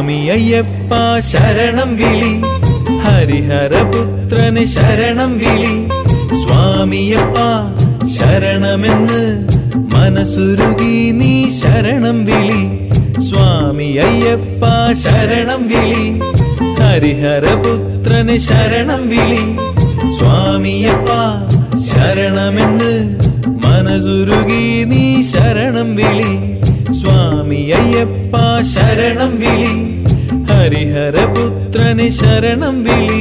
സ്വാമി അയ്യപ്പ ശരണം വിളി ഹരിഹരപുത്രന് ശരണം വിളി സ്വാമിയപ്പ ശരണമെന്ന് മനസ്സുരുകി നീ ശരണം വിളി സ്വാമി അയ്യപ്പ ശരണം വിളി ഹരിഹരപുത്രന് ശരണം വിളി സ്വാമിയപ്പ ശരണമെന്ന് മനസ്സുരുകി നീ ശരണം വിളി സ്വാമി അയ്യപ്പ ശരണം വിളി ഹരിഹരപുത്രന് ശരണം വിളി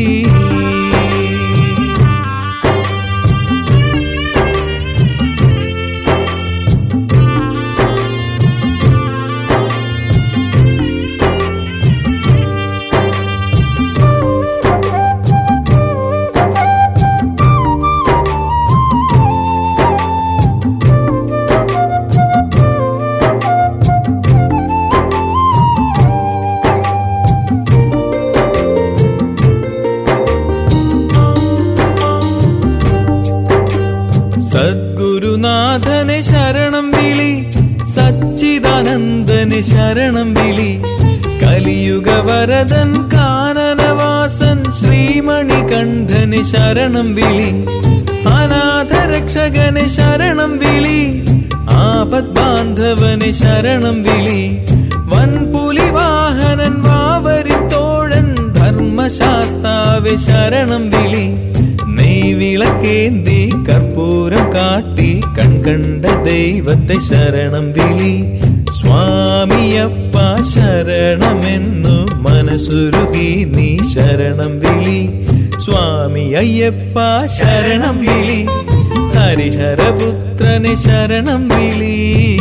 സദ്ഗുരുനാഥന് ശരണം വിളി സച്ചിദാനന്ദന് ശരണം വിളി കലിയുഗ വരദൻ കാനനവാസൻ ശ്രീമണികണ്ഠന് ശരണം വിളി അനാഥരക്ഷകന് ശരണം വിളി ആപത് ബാന്ധവന് ശരണം വിളി വൻപുലി വാഹനൻ വാവരി തോഴൻ ധർമ്മശാസ്താവ് ശരണം വിളി നെയ്വിളക്കേന്തി കർപ്പൂരം കാട്ടി കൺകണ്ട ദൈവത്തെ ശരണം വിളി സ്വാമിയപ്പ ശരണമെന്നു മനസ്സുരുകി നീ ശരണം വിളി സ്വാമി അയ്യപ്പ ശരണം വിളി ഹരിഹരപുത്രന് ശരണം വിളി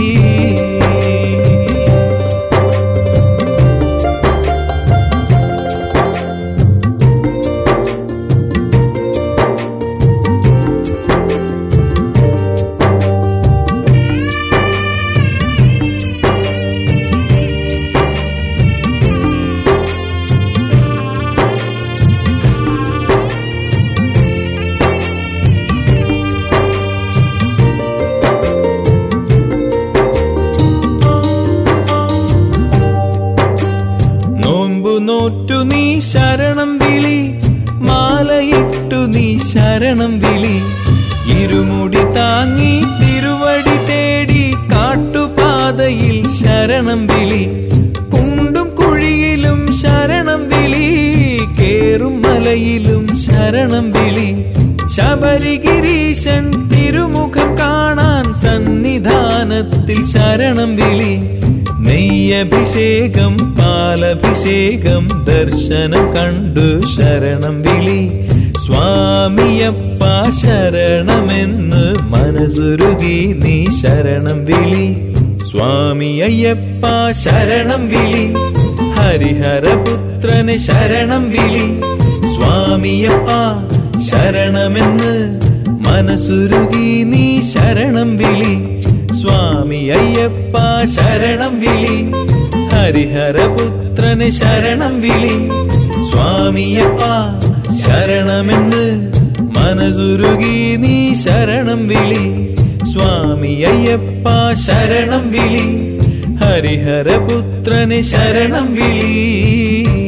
നോമ്പു നോറ്റു നീ ശരണം വിളി മാലയിട്ടു നീ ശരണം വിളി ഇരുമുടി താങ്ങി തിരുവടി തേടി കാട്ടുപാതയിൽ ശരണം വിളി കുണ്ടും കുഴിയിലും ശരണം വിളി കേറും മലയിലും ശരണം വിളി ശബരിഗിരീശൻ തിരുമുഖം കാണാൻ സന്നിധാനത്തിൽ ശരണം വിളി നെയ്യഭിഷേകം പാലഭിഷേകം ദർശനം കണ്ടു ശരണം വിളി സ്വാമിയപ്പ ശരണമെന്ന് മനസ്സുരുകി നീ ശരണം വിളി സ്വാമി അയ്യപ്പ ശരണം വിളി ഹരിഹരപുത്രന് ശരണം വിളി സ്വാമിയപ്പ ശരണമെന്ന് മനസ്സുരുകി നീ ശരണം വിളി സ്വാമി അയ്യപ്പ ശരണം വിളി ഹരിഹരപുത്രന് ശരണം വിളി സ്വാമിയപ്പ ശരണമെന്ന് മനസ്സുരുകി നീ ശരണം വിളി സ്വാമി അയ്യപ്പ ശരണം വിളി ഹരിഹരപുത്രന് ശരണം വിളി